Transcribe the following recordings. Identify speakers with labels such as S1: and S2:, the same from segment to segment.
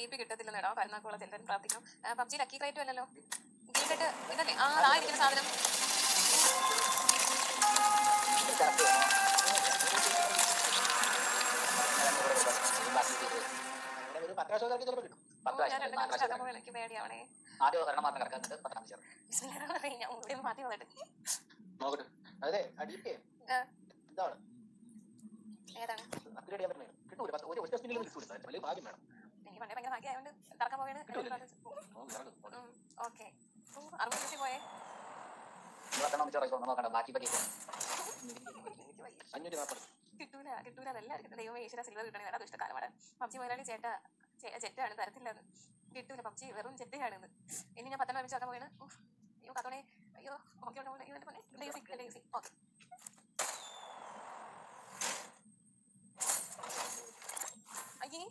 S1: B P കിട്ടത്തില്ലെന്നേടാ കരുനാക്കുള്ള ചിലരും പ്രാർത്ഥിക്കണം PUBG lucky ക്രൈറ്റും അല്ലല്ലോ ഗിൽക്കെട്ട് ഇതല്ലേ ആ ആ ഇരിക്കുന്ന സാധനം
S2: ഒരു പത്ത് പ്രാവശ്യം ഇറക്കി ചിലപ്പോൾ കിട്ടും പത്ത്
S1: ഓ, ഞാൻ
S2: പ്രാവശ്യം
S1: രണ്ട്
S2: നാല്
S1: പ്രാവശ്യം
S2: പ്രാവശ്യം
S1: ആക്കുമ്പോൾ എനിക്ക് പേടിയാവണേ
S2: ആദ്യം ഒരെണ്ണം മാത്രം കിടക്കാൻ എന്നിട്ട് പത്താം ചേർന്ന്
S1: ബിസ്മില്ലാഹിർ ഞാൻ ഇവിടെ മാറ്റി വന്നിട്ട്
S2: നോക്കട്ടെ അതെ അടിയിപ്പേ
S1: ആ.
S2: ഇതാണ്
S1: ഏതാണ്
S2: അപ്ഗ്രേഡ് ചെയ്യാൻ പറ്റുന്നത് കിട്ടൂല പത്ത് ഒരു ഒറ്റ സ്പിന്നിലും കിട്ടൂല വലിയ ഭാഗ്യം വേണം
S1: എനിക്ക് പണ്ടേ ഭയങ്കര ഭാഗ്യമായതുകൊണ്ട് കറക്കാൻ പോയാണ്
S2: ഓ, ഇറങ്ങ്.
S1: ഓക്കെ അറുപത് ദിവസം പോയേ
S2: ഈ പത്തെണ്ണം വെച്ച് ഇറക്കി നോക്കണ്ട ബാക്കി ബാക്കി
S1: എനിക്ക് വയ്യ
S2: അഞ്ഞൂറ്റി നാൽപ്പത്
S1: കിട്ടൂല കിട്ടൂല അതെല്ലാവർക്കും ദൈവമേ ഈശ്വര സിൽവർ കിട്ടണേ വേറെ ഇഷ്ടക്കാലമാണ് പബ്ജി മുതലാളി ചേട്ട ചെ- ചെറ്റാണ് തരത്തില്ല അത് കിട്ടൂല പബ്ജി വെറും ചെറ്റയാണെന്ന് ഇനി ഞാൻ പത്തെണ്ണം വെച്ച് ആക്കാൻ പോയാണ് ഉഫ്. അയ്യോ കത്തോണേ അയ്യോ ഓക്കെ ഓക്കെ അയ്യോ എന്റെ പൊന്നെ ഡേസി ഡേസി ഓക്കെ അയ്യേ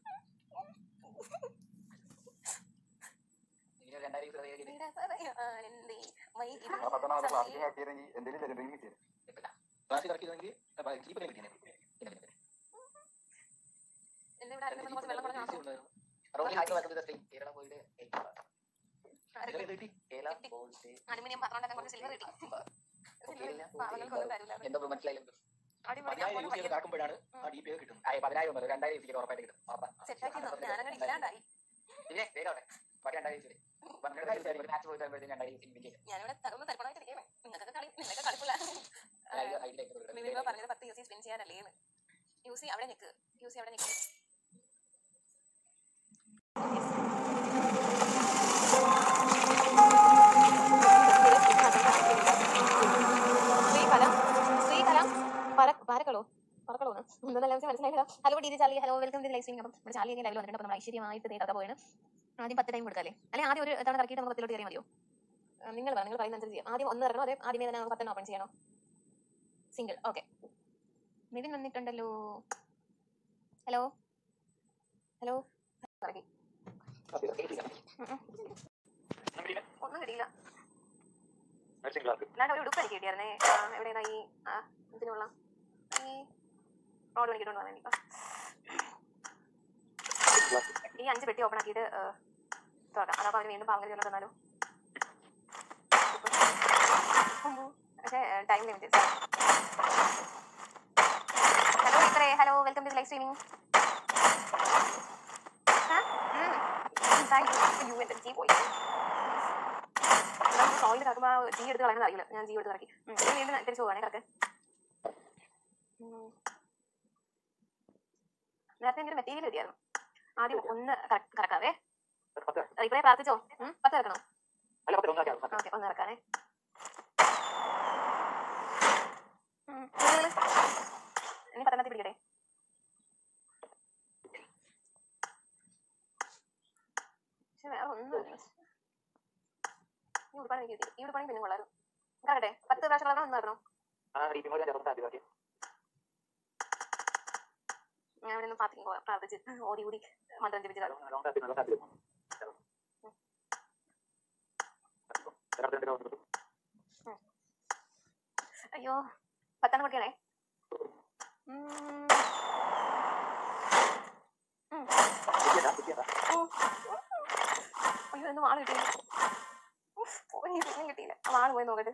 S2: ഇനി ഒരു രണ്ടായിരം ഇരുപത് ഏഴ്
S1: ഇവിടെ പറയാനെന്തേ വൈ ഇത്
S3: ആ പത്തെണ്ണം അവിടെ
S1: സഖി.
S3: പ്ലാസ്റ്റിക് ആക്കിയിരുന്നെങ്കിൽ എന്തെങ്കിലും ലെജൻഡറി കിട്ടിയത്
S2: കിട്ടില്ല ക്ലാസ്സിൽ ഇറക്കിയതെങ്കിൽ ചീപ്പിനെ കിട്ടിയത് പിന്നെ പിന്നെ
S1: എന്നെ ഇവിടെ ആരെങ്കിലും കുറച്ച് വെള്ളം പറഞ്ഞാൽ മാത്രം
S2: റോഡിൽ ഹാക്കി വെക്കുന്നത് സ്റ്റേ കേരള പോയിട്ട്
S1: ആരെങ്കിലും
S2: കിട്ടി കേരള പോയിട്ട്
S1: അലുമിനിയം പാത്രം ഉണ്ടാക്കാൻ കുറച്ച് സിൽവർ കിട്ടി സിൽവർ പാവങ്ങൾക്കൊന്നും തരൂല
S2: എന്താ മനസ്സിലായില്ല
S1: അടിപൊളി
S2: പതിനായിരം യൂസ് ചെയ്ത് കാക്കുമ്പോഴാണ് ആ ഡി പി കിട്ടും ആ പതിനായിരം ഒന്നും രണ്ടായിരം യൂസ് ചെയ്ത് ഉറപ്പായിട്ട് കിട്ടും ഉറപ്പാ.
S1: സെറ്റാക്കി ഞാനങ്ങനെ ഇല്ലാണ്ടായി
S2: പിന്നെ വേഗം ബാക്കി രണ്ടായിരം യൂസ് ചെയ്ത് പന്ത്രണ്ട് ഒരു മാച്ച് പോയിട്ട് വരുമ്പോഴത്തേക്കും രണ്ടായിരം യൂസ് ചെയ്യും
S1: ഞാനിവിടെ തകർന്ന് തരപ്പണായിട്ടിരിക്കുകയാണ് നിങ്ങൾക്ക് കളി നിങ്ങൾക്ക് കളിപ്പില്ല മിനിമം പറഞ്ഞത് പത്ത് യൂസ് സ്പിൻ ചെയ്യാനല്ലേന്ന് യൂസ് അവിടെ നിൽക്ക് യൂസ് അവിടെ നിൽക്ക് ശ്രീകല ശ്രീകല പാരക്കളോ പറക്കളോ എന്തെല്ലാം മനസ്സിലായില്ല ഹലോ ഡി Charlie hello welcome to live stream അപ്പം നമ്മുടെ ചാർലി ലൈവിൽ വന്നിട്ടുണ്ട് അപ്പോൾ നമ്മൾ ഐശ്വര്യമായിട്ട് നേതാക്ക പോയാണ് ആദ്യം പത്ത് ടൈം കൊടുക്കാല്ലേ അല്ലെങ്കിൽ ആദ്യം ഒരു തവണ കറക്കിയിട്ട് നമുക്ക് പത്തിലോട്ട് കയറിയാൽ മതിയോ ആ, നിങ്ങൾ പറ നിങ്ങൾ പറയുന്ന അനുസരിച്ച് ചെയ്യാം ആദ്യം ഒന്ന് ഇറങ്ങണോ അതെ ആദ്യമേ തന്നെ നമുക്ക് പത്തെണ്ണം ഓപ്പൺ ചെയ്യണോ സിംഗിൾ ഓക്കെ നിവിൻ വന്നിട്ടുണ്ടല്ലോ ഹലോ ഹലോ ഇറക്കി ഒന്നും കിട്ടിയില്ല അല്ലാണ്ട് ഒരു ഉടുപ്പ് എനിക്ക് കിട്ടിയായിരുന്നേ ആ, എവിടെയാ ഈ ആ ഇതിനുള്ള ഈ റോഡ് പണിക്കിട്ട് കൊണ്ടുവന്നേ ഇനിയിപ്പോ. ഈ അഞ്ച് പെട്ടി ഓപ്പൺ ആക്കിയിട്ട് ആ, തുറക്കാം അതപ്പോൾ അവര് വീണ്ടും പാവം കറി തന്നാലോ പക്ഷേ ടൈം ലിമിറ്റ് ഹലോ ഇത്രേ hello welcome to live streaming thank you എൻ്റെ ജി പോയി സോയിൽ കിടക്കുമ്പോൾ ജി എടുത്ത് കളയുന്നത് അറിയില്ല ഞാൻ ജി എടുത്ത് ഇറക്കി ഉം, ഇനി വീണ്ടും തിരിച്ചു പോവാണേ കിടക്ക് ഉം. നേരത്തെ എൻ്റെ മെറ്റീരിയൽ കിട്ടിയായിരുന്നു ആദ്യം ഒന്ന് കറ- കറക്കാവേ റീപ്ലേ പ്രാർത്ഥിച്ചോ ഉം, പത്ത് ഇറക്കണം ഓക്കെ ഒന്ന് ഇറക്കാനേ ഉം, നിങ്ങള് ഇനി പത്തെണ്ണത്തിൽ പിടിക്കട്ടെ പക്ഷെ വേറെ ഒന്നും ഈ ഉടുപ്പാണ് എനിക്ക് കിട്ടി ഈ ഉടുപ്പാണ് പിന്നെ കൊള്ളാരും കറക്കട്ടെ പത്ത് പ്രാവശ്യം കളറണം ഒന്ന് ഇറക്കണം ഞാൻ ഇവിടെ നിന്ന് പ്രാർത്ഥിക്കും പോവാം. പ്രാർത്ഥിച്ച് ഓടി കൂടി മന്ത്രം ജപിച്ച് കളയും അയ്യോ പത്തെണ്ണം കൊടുക്കണേ ഉം. ഉം. ഉം. അയ്യോ എന്ന് വാള് കിട്ടിയില്ല ഉഫ്, പോയി ഇതൊന്നും കിട്ടിയില്ല ആ വാള് പോയി നോക്കട്ടെ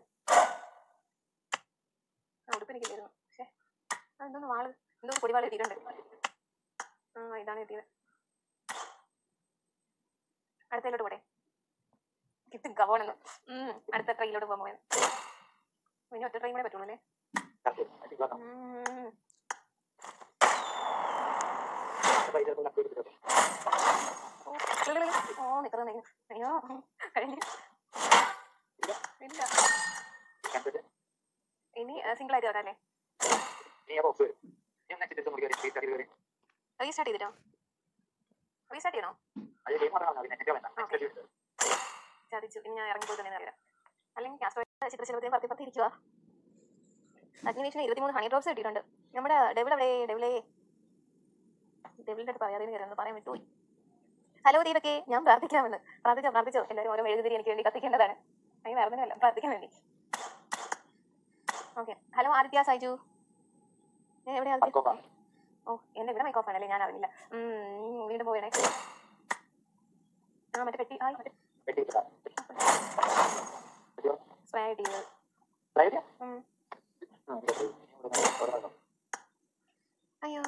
S1: ആ ഉടുപ്പ് എനിക്കില്ലായിരുന്നു പക്ഷേ അതെന്തോന്ന് വാള് എന്തോ ഒരു പൊടിവാള് കിട്ടിയിട്ടുണ്ട് ആ ഇതാണ് കിട്ടിയത് അടുത്തയിലോട്ട് പോടെ കിട്ടും കവോണെന്ന് ഉം അടുത്ത ട്രെയിനിലോട്ട് പോകാൻ പോയത് പിന്നെ ഒറ്റ ട്രെയിൻ കൂടെ പറ്റുള്ളൂ അല്ലേ ഉം. ഓ, കിളി, കിളി. ഓ നിക്കണം നിക്കണം അയ്യോ കഴിഞ്ഞു ഇല്ല ഇനി സിംഗിൾ ആയിട്ട് വരാം അല്ലേ റീസ്റ്റാർട്ട് ചെയ്തിട്ടോ റീസ്റ്റാർട്ട് ചെയ്യണോ ചതിച്ചു ഇനി ഞാൻ ഇറങ്ങിപ്പോയി തന്നെ അറിയാം അല്ലെങ്കിൽ കാസ്ട്രോ ചിത്രശലഭത്തെയും പത്തി പത്തി ഇരിക്കുക അഗ്നിവേഷന് ഇരുപത്തിമൂന്ന് ഹണി ഡ്രോപ്സ് കിട്ടിയിട്ടുണ്ട് നമ്മുടെ ഡെവിൾ എവിടെ ഡെവിളേ ഡെവിളിന്റെ അടുത്ത് പറയാതെ കയറുന്നത് പറയാൻ വിട്ടുപോയി ഹലോ ദീപക്കെ ഞാൻ പ്രാർത്ഥിക്കാമെന്ന് പ്രാർത്ഥിച്ചോ പ്രാർത്ഥിച്ചോ എല്ലാവരും ഓരോ എഴുതിരി എനിക്ക് വേണ്ടി കത്തിക്കേണ്ടതാണ് അതിന് വേറെ ഒന്നുമല്ല പ്രാർത്ഥിക്കാൻ വേണ്ടി ഓക്കെ ഹലോ ആദിത്യ സൈജു ഏ, എവിടെ ആദിത്യ ഓ എന്റെ ഇവിടെ മൈക്ക് ഓഫ് ആണല്ലേ ഞാൻ അറിഞ്ഞില്ല ഉം, വീണ്ടും പോയണേ ആ മറ്റേ പെട്ടി ആ മറ്റേ
S2: പെട്ടി വെച്ചതാ. പെട്ടി തുറ.
S1: സ്പ്രേ കിട്ടിയത്
S2: Try ചെയ്യാം.
S1: ഉം.
S2: ആ, ഇവിടെ പോയി. ഇവിടെ നിന്ന് ഇവിടെ നിന്ന്.
S1: അയ്യോ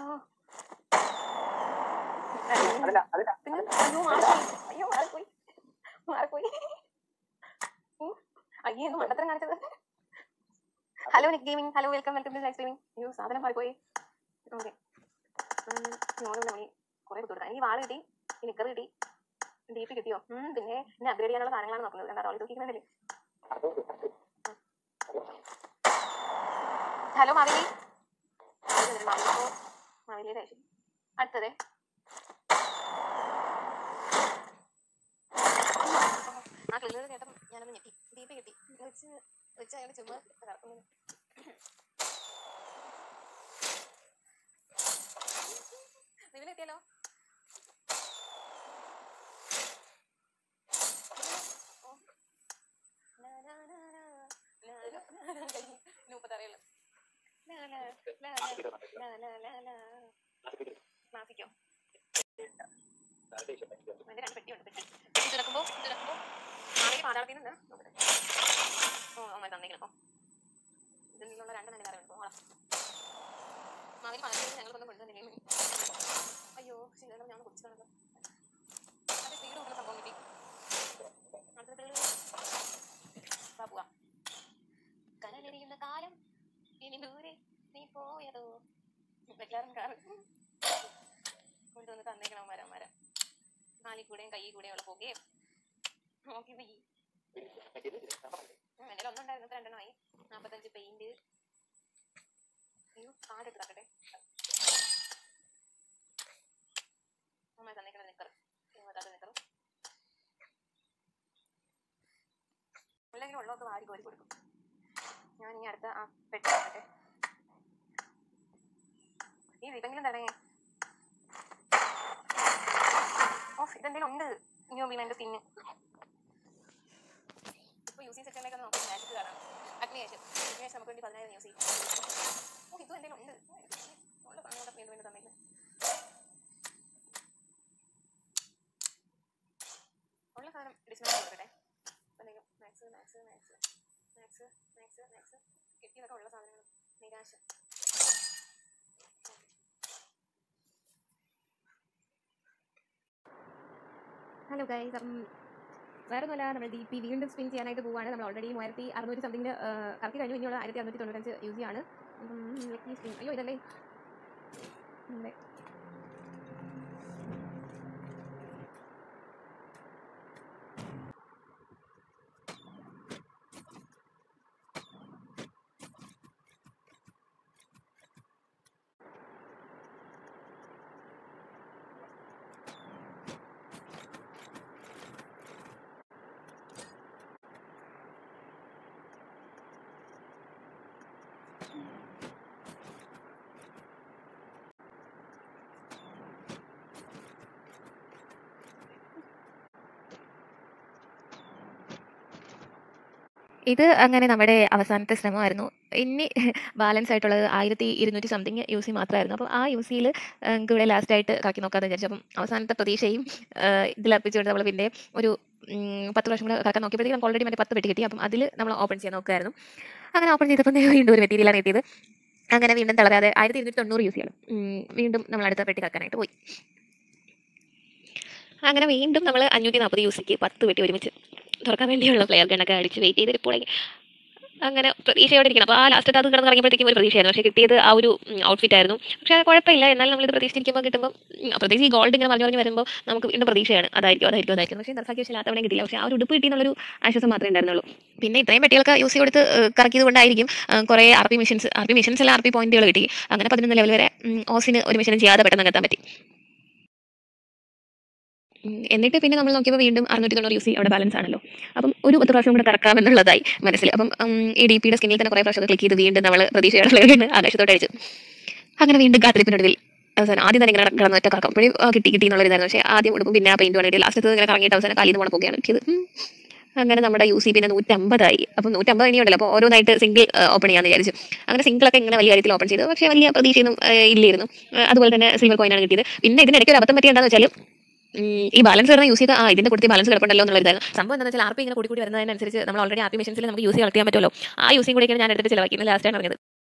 S2: അതല്ല അതല്ല
S1: പിന്നെ അയ്യോ മാറിപ്പോയി അയ്യോ മാറിപ്പോയി മാറിപ്പോയി ഉം. അയ്യോ എന്ത് മണ്ടത്തരം കാണിച്ചത് hello Nick gaming hello welcome welcome to live streaming അയ്യോ സാധനം മാറിപ്പോയി ഓക്കെ ഞങ്ങളുടെ മണി കുറെ കുത്തി കൊടുക്കാം എനിക്ക് വാള് കിട്ടി ഈ നിക്കർ കിട്ടി ഡി പി കിട്ടിയോ ഉം, പിന്നെ എന്നെ അപ്ഗ്രേഡ് ചെയ്യാനുള്ള സാധനങ്ങളാണ് നോക്കുന്നത് കണ്ടാ റോളി തൂക്കിക്കുന്നില്ലേ
S2: അത്
S1: ഹലോ മാവേലി മാവേലിപ്പോ മാവേലിയുടെ അയച്ചു അടുത്തത് ആ ക്ലിയർ കേട്ടപ്പോൾ ഞാനൊന്ന് ഞെട്ടി ഡി പി കിട്ടി വെച്ച് വെച്ച് അയാൾ ചുമ്മാ കറക്കുന്നു ഇതിന് കിട്ടിയല്ലോ ഓ. ലാ, ലാ, ലാ, ലാ. ലാ, ലാ, ലാ, ലാ. കഴിഞ്ഞു. ഇനി മുപ്പത്താറേയുള്ളൂ. ലാ, ലാ, ലാ, ലാ, ലാ, ലാ, ലാ, ലാ. മാസിക്കോ അതിന്റെ രണ്ട് പെട്ടിയുണ്ട് പെട്ടി പെട്ടി തുറക്കുമ്പോ ഇത് തുറക്കുമ്പോ മാവേലി പാതാളത്തിൽ നിന്ന് നോക്കട്ടെ ഓ അമ്മ തന്നേക്കണം അപ്പൊ ഇതിൽ നിന്നുള്ള രണ്ടെണ്ണം വേറെ ഉണ്ട് പോകാം മാവേലി പാതാളത്തിൽ ഞങ്ങൾ ഒന്ന് കൊണ്ടുവന്നില്ലേ അയ്യോ ശരി ഞാൻ കുറിച്ച് കാണുന്നത് അത് സ്പീഡ് കൂട്ടുന്ന സംഭവം കിട്ടി അടുത്തത് വാ പോവാം കനലെറിയുന്ന കാലം ഇനി ദൂരെ നീ പോയതോ വെക്കാറും കാറ് കൊണ്ടുവന്ന് തന്നേക്കണം മരം മരം കാലിൽ കൂടെയും കൈ കൂടെയും ഉള്ള പുകയും നോക്കി പോയി എൻ്റെ ഒന്നുണ്ടായിരുന്നു രണ്ടെണ്ണമായി നാൽപ്പത്തഞ്ച് പെയിന്റ് അയ്യോ കാർഡ് എടുത്ത് തക്കട്ടെ അമ്മ തന്നേക്കണ നിക്കർ ഇങ്ങോട്ടാത്ത നിക്കറും അല്ലെങ്കിൽ ഉള്ളതൊക്കെ വാരി കോരി കൊടുക്കും ഞാൻ ഈ അടുത്ത ആ പെട്ടി നോക്കട്ടെ ഈ ഇതെങ്കിലും തടയേ ഓഫ് ഇതെന്തെങ്കിലും ഉണ്ട് ന്യൂ ബീമെന്റെ സ്കിന്ന് ഇപ്പൊ യൂസ് സെക്ഷനിലേക്ക് നോക്കാം മാജിക് കാണാം അഗ്നിയേഷൻ അഗ്നിയേഷൻ നമുക്ക് വേണ്ടി പതിനായിരം യൂസ് ചെയ്യും ഓ ഇതും എന്തെങ്കിലും ഉണ്ട് ഉള്ള സാധനങ്ങളൊക്കെ വീണ്ടും വീണ്ടും തന്നേക്കും ഉള്ള സാധനം ഡിസ്മൗണ്ട് കൊടുക്കട്ടെ എന്തെങ്കിലും max max max max max max കിട്ടിയതൊക്കെ ഉള്ള സാധനങ്ങൾ നിരാശ ഹലോ ഗൈസ് അപ്പം വേറെ ഒന്നുമല്ല നമ്മൾ ഡി പി വീണ്ടും സ്പിൻ ചെയ്യാനായിട്ട് പോവുകയാണ് നമ്മൾ ഓൾറെഡി മൂവായിരത്തി അറുന്നൂറ്റി സംതിങ്ങിന് കറക്കി കഴിഞ്ഞു ഇനിയുള്ള ആയിരത്തി അറുന്നൂറ്റി തൊണ്ണൂറ്റഞ്ച് യൂസ് ചെയ്യാണ് ലക്കി സ്പിൻ അയ്യോ ഇതല്ലേ അതെ
S4: ഇത് അങ്ങനെ നമ്മുടെ അവസാനത്തെ ശ്രമമായിരുന്നു ഇനി ബാലൻസ് ആയിട്ടുള്ളത് ആയിരത്തി ഇരുന്നൂറ്റി സംതിങ് യു സി മാത്രമായിരുന്നു അപ്പോൾ ആ യു സിയിൽ നമുക്ക് ഇവിടെ ലാസ്റ്റ് ആയിട്ട് കറക്കി നോക്കാമെന്ന് വിചാരിച്ചു അപ്പം അവസാനത്തെ പ്രതീക്ഷയും ഇതിൽ അർപ്പിച്ചുകൊണ്ട് നമ്മൾ പിന്നെ ഒരു ഉം, പത്ത് പ്രാവശ്യം കൂടെ കറക്കാൻ നോക്കിയപ്പോഴത്തേക്കും നമുക്ക് ഓൾറെഡി മറ്റേ പത്ത് പെട്ടി കിട്ടി അപ്പം അതിൽ നമ്മൾ ഓപ്പൺ ചെയ്യാൻ നോക്കുമായിരുന്നു അങ്ങനെ ഓപ്പൺ ചെയ്തപ്പോൾ ദേ വീണ്ടും ഒരു മെറ്റീരിയലാണ് കിട്ടിയത് അങ്ങനെ വീണ്ടും തളരാതെ ആയിരത്തി ഇരുന്നൂറ്റി തൊണ്ണൂറ് യൂസ് ചെയ്യണം ഉം, വീണ്ടും നമ്മൾ അടുത്ത പെട്ടി കറക്കാനായിട്ട് പോയി അങ്ങനെ വീണ്ടും നമ്മൾ അഞ്ഞൂറ്റി നാൽപ്പത് യു സിക്ക് പത്ത് പെട്ടി ഒരുമിച്ച് തുറക്കാൻ വേണ്ടിയുള്ള പ്ലെയർ ഗണ്ണൊക്കെ അടിച്ച് വെയിറ്റ് ചെയ്തിരിപ്പോഴേക്ക് അങ്ങനെ പ്രതീക്ഷയോടെ ഇരിക്കണം അപ്പോൾ ആ ലാസ്റ്റ് അത് കിടന്ന് ഇറങ്ങിയപ്പോഴത്തേക്കും ഒരു പ്രതീക്ഷയായിരുന്നു പക്ഷേ കിട്ടിയത് ആ ഒരു ഔട്ട്ഫിറ്റ് ആയിരുന്നു പക്ഷേ അത് കുഴപ്പമില്ല എന്നാലും നമ്മളിത് പ്രതീക്ഷിച്ചിരിക്കുമ്പോൾ കിട്ടുമ്പോൾ ഉം, പ്രത്യേകിച്ച് ഈ ഗോൾഡ് ഇങ്ങനെ പറഞ്ഞു പറഞ്ഞു വരുമ്പോൾ നമുക്ക് വീണ്ടും പ്രതീക്ഷയാണ് അതായിരിക്കും അതായിരിക്കും അതായിരിക്കും പക്ഷേ നിർഭാഗ്യ ഇല്ലാത്തവണേ കിട്ടില്ല പക്ഷേ ആ ഒരു ഉടുപ്പ് കിട്ടിയെന്നുള്ളൊരു ആശ്വാസം മാത്രമേ ഉണ്ടായിരുന്നുള്ളൂ പിന്നെ ഇത്രയും പെട്ടികൾക്ക് യൂസ് കൊടുത്ത് ഏഹ്, കറക്കിയത് കൊണ്ടായിരിക്കും ഏഹ്, കുറേ R P machines R P machines അല്ല ആർ പി പോയിന്റുകൾ കിട്ടി അങ്ങനെ പതിനൊന്ന് ലെവൽ വരെ ഉം, ഓസിന് ഒരു മെഷീനും ചെയ്യാതെ പെട്ടെന്ന് എത്താൻ പറ്റി ഉം, എന്നിട്ട് പിന്നെ നമ്മൾ നോക്കിയപ്പോൾ വീണ്ടും അറുന്നൂറ്റി തൊണ്ണൂറ് യു സി അവിടെ ബാലൻസ് ആണല്ലോ അപ്പം ഒരു പത്ത് പ്രാവശ്യം കൂടെ കറക്കാമെന്നുള്ളതായി മനസ്സിൽ അപ്പം ഉം, ഈ ഡി പിയുടെ സ്കിന്നിൽ തന്നെ കുറേ പ്രാവശ്യം ക്ലിക്ക് ചെയ്ത് വീണ്ടും നമ്മൾ പ്രതീക്ഷയുടെ ഫ്ലേവറിന് ആകാശത്തോട്ട് അടിച്ചു അങ്ങനെ വീണ്ടും കാത്തിരിപ്പിനൊടുവിൽ അവസാനം ആദ്യം തന്നെ ഇങ്ങനെ കിടന്ന് ഒറ്റ കറക്കം അപ്പോഴും ആ, കിട്ടി കിട്ടി എന്നുള്ളൊരിതായിരുന്നു പക്ഷേ ആദ്യം ഉടുപ്പും പിന്നെ ആ പെയിന്റ് വേണ്ടി ലാസ്റ്റ് ഇങ്ങനെ കറങ്ങിയിട്ട് അവസാനം കാലിൽ നിന്ന് പോണ പോകുകയാണ് കിട്ടിയത് ഉം. അങ്ങനെ നമ്മുടെ യു സി പിന്നെ നൂറ്റമ്പതായി അപ്പം നൂറ്റമ്പത് ഇനിയുണ്ടല്ലോ അപ്പോൾ ഓരോന്നായിട്ട് സിംഗിൾ ഓപ്പൺ ചെയ്യാമെന്ന് വിചാരിച്ചു അങ്ങനെ സിംഗിളൊക്കെ ഇങ്ങനെ വലിയ കാര്യത്തിൽ ഓപ്പൺ ചെയ്തു പക്ഷേ വലിയ പ്രതീക്ഷയൊന്നും ആ, ഇല്ലായിരുന്നു ആ, അതുപോലെ തന്നെ സിൽവർ കോയിനാണ് കിട്ടിയത് പിന്നെ ഇതിനിടയ്ക്ക് ഒരു അബദ്ധം പറ്റിയ എന്താണെന്ന് വെച്ചാൽ ഉം, ഈ ബാലൻസ് കിടന്ന യൂസ് ചെയ്ത് ആ ഇതിന്റെ കൂടുതൽ ബാലൻസ് കിടപ്പുണ്ടല്ലോ എന്നുള്ളതായിരുന്നു
S1: സംഭവം എന്താണെന്ന് വെച്ചാൽ ആർ പി ഇങ്ങനെ കൂടി കൂടി വരുന്നതിനനുസരിച്ച് നമ്മൾ ഓൾറെഡി ആപ്പി മെഷീൻസിൽ നമുക്ക് യൂസ് കളക്ട് ചെയ്യാൻ പറ്റുമല്ലോ
S4: ആ യൂസിങ് കൂടിയൊക്കെയാണ് ഞാൻ എടുത്തിട്ട് ചിലവാക്കിയത് ലാസ്റ്റ് ആണ് അറിഞ്ഞത്